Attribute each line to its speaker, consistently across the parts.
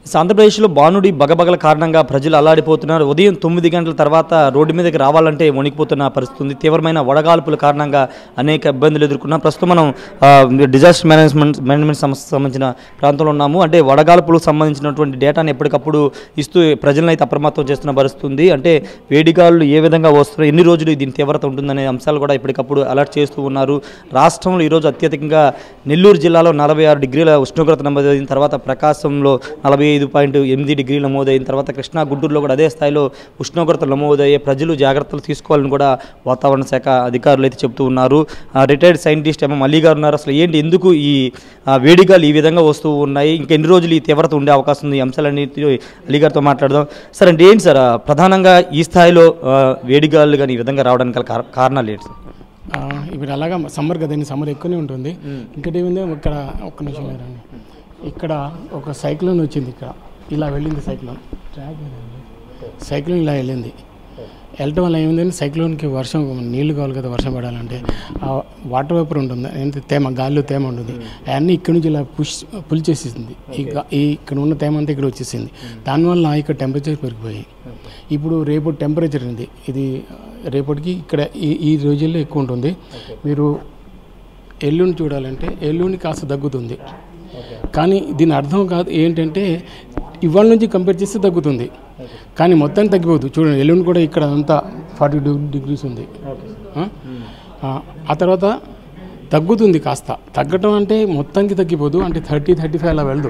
Speaker 1: ఆంధ్రప్రదేశ్లో బానుడి బగబగల కారణంగా ప్రజలు అల్లాడిపోతున్నారు ఉదయం తొమ్మిది గంటల తర్వాత రోడ్డు మీదకి రావాలంటే వణికిపోతున్న పరిస్థితి ఉంది తీవ్రమైన వడగాల్పుల కారణంగా అనేక ఇబ్బందులు ఎదుర్కొన్నాం ప్రస్తుతం మనం ఆ, డిజాస్టర్ మేనేజ్మెంట్ మేనేజ్మెంట్ సంస్థకు సంబంధించిన ప్రాంతంలో ఉన్నాము అంటే వడగాల్పులకు సంబంధించినటువంటి డేటాను ఎప్పటికప్పుడు ఇస్తూ ప్రజలను అయితే అప్రమత్తం చేస్తున్న పరిస్థితి ఉంది అంటే వేడిగాలు ఏ విధంగా వస్తున్నాయి ఎన్ని రోజులు దీని తీవ్రత ఉంటుందనే అంశాలు కూడా ఎప్పటికప్పుడు అలర్ట్ చేస్తూ ఉన్నారు రాష్ట్రంలో ఈరోజు అత్యధికంగా నెల్లూరు జిల్లాలో నలభై ఆరు డిగ్రీల ఉష్ణోగ్రత నమోదైన తర్వాత ప్రకాశంలో నలభై ఐదు పాయింట్ ఎనిమిది డిగ్రీలు నమోదైన తర్వాత కృష్ణా గుంటూరులో కూడా అదే స్థాయిలో ఉష్ణోగ్రతలు నమోదయ్యే ప్రజలు జాగ్రత్తలు తీసుకోవాలని కూడా వాతావరణ శాఖ అధికారులు అయితే చెబుతూ ఉన్నారు రిటైర్డ్ సైంటిస్ట్ ఏమో మళ్ళీ గారు ఉన్నారు అసలు ఏంటి ఎందుకు ఈ ఆ, వేడిగాలు ఈ విధంగా వస్తూ ఉన్నాయి ఇంకా ఎన్ని రోజులు ఈ తీవ్రత ఉండే అవకాశం ఉంది ఈ అంశాలన్నిటి అలీ గారితో మాట్లాడదాం సార్ అంటే ఏంటి సార్ ఆ, ప్రధానంగా ఈ స్థాయిలో ఆ, వేడిగాలు కానీ ఈ విధంగా రావడానికి గల కార- కారణాలు ఏంటి సార్
Speaker 2: ఆ, ఇప్పుడు అలాగా సమ్మర్ కదండి సమ్మర్ ఎక్కువనే ఉంటుంది ఇంకటి ఏముంది ఇక్కడ ఒక్క నిమిషం లేరండి ఇక్కడ ఒక సైక్లోన్ వచ్చింది ఇక్కడ ఇలా వెళ్ళింది సైక్లోన్ ట్రాక్ ఏదండి? సైక్లోన్ ఇలా వెళ్ళింది వెళ్ళటం వల్ల ఏముందంటే సైక్లోన్కి వర్షం నీళ్లు కావాలి కదా వర్షం పడాలంటే ఆ వాటర్ వేపర్ ఉంటుంది ఎంత తేమ గాలిలో తేమ ఉంటుంది అవన్నీ ఇక్కడ నుంచి ఇలా పుష్ పుల్ చేసేసింది ఈ గా- ఈ ఇక్కడ ఉన్న తేమ అంతా ఇక్కడ వచ్చేసింది దానివల్ల ఇక్కడ టెంపరేచర్ పెరిగిపోయి ఇప్పుడు రేపు టెంపరేచర్ ఉంది ఇది రేపటికి ఇక్కడ ఈ ఈ రోజుల్లో ఎక్కువ ఉంటుంది మీరు ఎల్లుండి చూడాలంటే ఎల్లుండి కాస్త తగ్గుతుంది కానీ దీని అర్థం కాదు ఏంటంటే ఇవాళ నుంచి కంపేర్ చేస్తే తగ్గుతుంది కానీ మొత్తానికి తగ్గిపోదు చూడండి ఎల్లుండి కూడా ఇక్కడ అంతా ఫార్టీ టూ డిగ్రీస్ ఉంది ఆ? ఆ, ఆ తర్వాత తగ్గుతుంది కాస్త తగ్గటం అంటే మొత్తానికి తగ్గిపోదు అంటే థర్టీ థర్టీ ఫైవ్ అలా వెళ్దు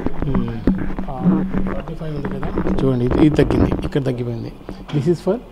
Speaker 2: ఫార్టీ ఫైవ్ ఉంది కదా చూడండి ఇది ఇది తగ్గింది ఇక్కడ తగ్గిపోయింది దిస్ ఈజ్ ఫర్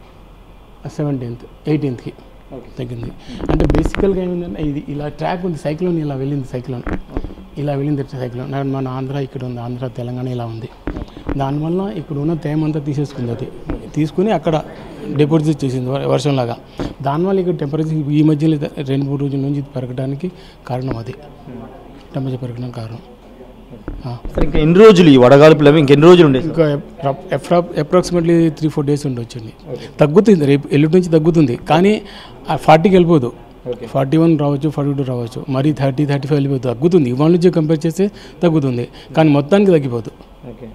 Speaker 2: సెవెంటీన్త్ ఎయిటీన్త్కి తగ్గింది అంటే బేసికల్గా ఏమిందంటే ఇది ఇలా ట్రాక్ ఉంది సైక్లోన్ ఇలా వెళ్ళింది సైక్లోన్ ఇలా వెళ్ళింది సైక్లోన్ నా- మన ఆంధ్ర ఇక్కడ ఉంది ఆంధ్ర తెలంగాణ ఇలా ఉంది దానివల్ల ఇక్కడ ఉన్న తేమ అంతా తీసేసుకుంది అది తీసుకుని అక్కడ డిపాజిట్ చేసింది వ- వర్షంలాగా దానివల్ల ఇక్కడ టెంపరేచర్ ఈ మధ్యలో రెండు మూడు రోజుల నుంచి పెరగడానికి కారణం అది టెంపరేచర్ పెరగడానికి కారణం ఆ.
Speaker 1: సార్ ఇంకా ఎన్ని రోజులు ఈ వడగాల్పులు అవి ఇంకెన్ని రోజులు ఉండే
Speaker 2: ఇంకా అప్రాక్సిమేట్లీ త్రీ ఫోర్ డేస్ ఉండొచ్చండి తగ్గుతుంది రేపు ఎల్లుండి నుంచి తగ్గుతుంది కానీ ఫార్టీకి వెళ్ళిపోదు ఫార్టీ వన్ రావచ్చు ఫార్టీ టూ రావచ్చు మరి థర్టీ థర్టీ ఫైవ్ వెళ్ళిపోతుంది తగ్గుతుంది ఇవాళ నుంచి కంపేర్ చేస్తే తగ్గుతుంది కానీ మొత్తానికి తగ్గిపోదు
Speaker 1: ఓకే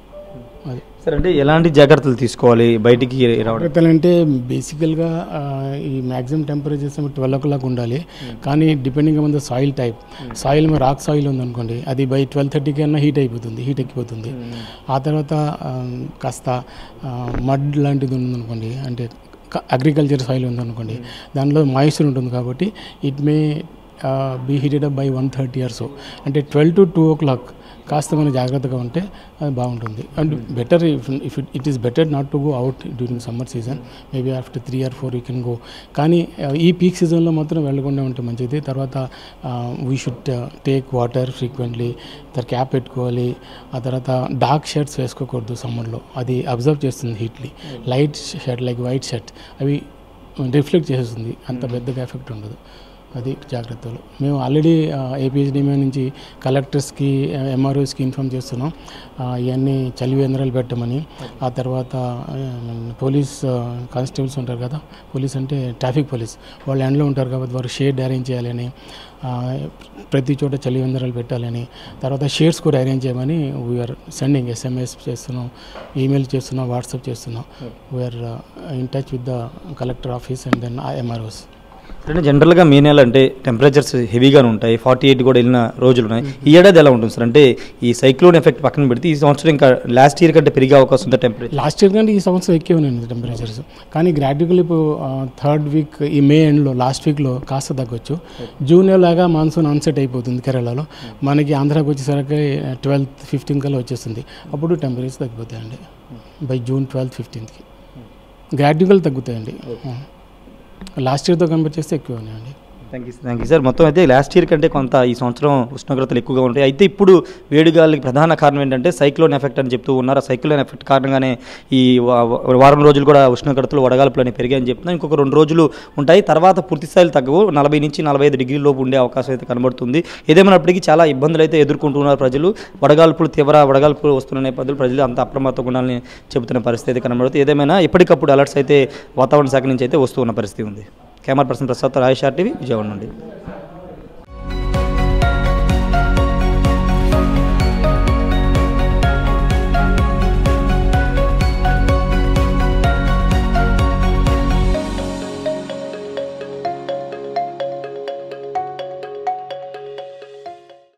Speaker 2: అది
Speaker 1: సార్ అంటే ఎలాంటి జాగ్రత్తలు తీసుకోవాలి బయటికి రావడం
Speaker 2: జాగ్రత్తలు అంటే బేసికల్గా ఆ, ఈ maximum temperatures twelve o'clock ఉండాలి కానీ depending on the soil type soil మీద రాక్ సాయిల్ ఉందనుకోండి అది బై ట్వెల్వ్ థర్టీకి అన్నా హీట్ అయిపోతుంది హీట్ ఎక్కిపోతుంది ఆ తర్వాత ఆ, కాస్త మడ్ లాంటిది ఉందనుకోండి అంటే అగ్రికల్చర్ సాయిల్ ఉందనుకోండి దానిలో మాయిశ్చర్ ఉంటుంది కాబట్టి it may be heated up by one thirty years అంటే twelve to two o'clock కాస్త మనం జాగ్రత్తగా ఉంటే అది బాగుంటుంది and better if it it is better not to go out during summer season maybe after three or four you can go కానీ uh, ఈ peak సీజన్లో మాత్రం వెళ్ళకుండా ఉంటే మంచిది తర్వాత we should take water frequently తర్వాత క్యాప్ పెట్టుకోవాలి ఆ తర్వాత డార్క్ షర్ట్స్ వేసుకోకూడదు సమ్మర్లో అది అబ్జర్వ్ చేస్తుంది హీట్లీ light shirt like white shirt అవి రిఫ్లెక్ట్ చేస్తుంది అంత పెద్దగా ఎఫెక్ట్ ఉండదు అది జాగ్రత్తలు మేము ఆల్రెడీ ఏపీహెచ్డిఎంఏ నుంచి కలెక్టర్స్కి ఎంఆర్ఓస్కి ఇన్ఫామ్ చేస్తున్నాం ఆ, ఇవన్నీ చలివి యంత్రాలు పెట్టమని ఆ తర్వాత ఆ, పోలీస్ ఆ, కానిస్టేబుల్స్ ఉంటారు కదా పోలీస్ అంటే ట్రాఫిక్ పోలీస్ వాళ్ళు ఎండ్లో ఉంటారు కాబట్టి వారు షేడ్ అరేంజ్ చేయాలని ఆ, ప్రతి చోట చలి యంత్రాలు పెట్టాలని తర్వాత షేడ్స్ కూడా అరేంజ్ చేయమని వీఆర్ సెండింగ్ ఎస్ఎంఎస్ చేస్తున్నాం ఈమెయిల్ చేస్తున్నాం వాట్సాప్ చేస్తున్నాం we are in touch with the collector office and then ఎంఆర్ఓస్
Speaker 1: అంటే జనరల్గా మే నెల అంటే టెంపరేచర్స్ హెవీగానే ఉంటాయి ఫార్టీ ఎయిట్ కూడా వెళ్ళిన రోజులు ఉన్నాయి ఈ ఏడాది ఎలా ఉంటుంది సార్ అంటే ఈ సైక్లోన్ ఎఫెక్ట్ పక్కన పెడితే ఈ సంవత్సరం ఇంకా లాస్ట్ ఇయర్ కంటే పెరిగే అవకాశం ఉంది టెంపరేచర్
Speaker 2: లాస్ట్ ఇయర్ కంటే ఈ సంవత్సరం ఎక్కువ ఉన్నాయి టెంపరేచర్స్ కానీ గ్రాడ్యువల్ ఇప్పుడు థర్డ్ వీక్ ఈ మే ఎండ్లో లాస్ట్ వీక్లో కాస్త తగ్గొచ్చు జూన్ లాగా మాన్సూన్ అన్సెట్ అయిపోతుంది కేరళలో మనకి ఆంధ్రాకి వచ్చేసరికి ట్వెల్త్ ఫిఫ్టీన్ కల్లా వచ్చేస్తుంది అప్పుడు టెంపరేచర్ తగ్గిపోతాయండి బై జూన్ ట్వెల్త్ ఫిఫ్టీన్త్కి గ్రాడ్యువల్ తగ్గుతాయండి లాస్ట్ ఇయర్తో కంపేర్ చేస్తే ఎక్కువ ఉన్నాయండి
Speaker 1: thank you thank you sir మొత్తం అయితే లాస్ట్ ఇయర్ కంటే కొంత ఈ సంవత్సరం ఉష్ణోగ్రతలు ఎక్కువగా ఉంటాయి అయితే ఇప్పుడు వేడిగాలికి ప్రధాన కారణం ఏంటంటే సైక్లోన్ ఎఫెక్ట్ అని చెప్తూ ఉన్నారు ఆ సైక్లోన్ ఎఫెక్ట్ కారణంగానే ఈ వా- వా- వారం రోజులు కూడా ఉష్ణోగ్రతలు వడగాల్పులు అనేవి పెరిగాయని చెప్తున్నాం ఇంకొక రెండు రోజులు ఉంటాయి తర్వాత పూర్తి స్థాయిలో తగ్గవు నలభై నుంచి నలభై ఐదు డిగ్రీ లోపు ఉండే అవకాశం అయితే కనబడుతుంది ఏదేమైనప్పటికీ చాలా ఇబ్బందులు అయితే ఎదుర్కొంటున్నారు ప్రజలు వడగాల్పులు తీవ్ర వడగాల్పులు వస్తున్న నేపథ్యంలో ప్రజలు అంత అప్రమత్తంగా ఉండాలని చెబుతున్న పరిస్థితి అయితే కనబడుతుంది ఏదేమైనా ఎప్పటికప్పుడు అలర్ట్స్ అయితే వాతావరణ శాఖ నుంచి అయితే వస్తూ ఉన్న పరిస్థితి ఉంది camera person Prasad Rayesh RTV Vijayawada నుండి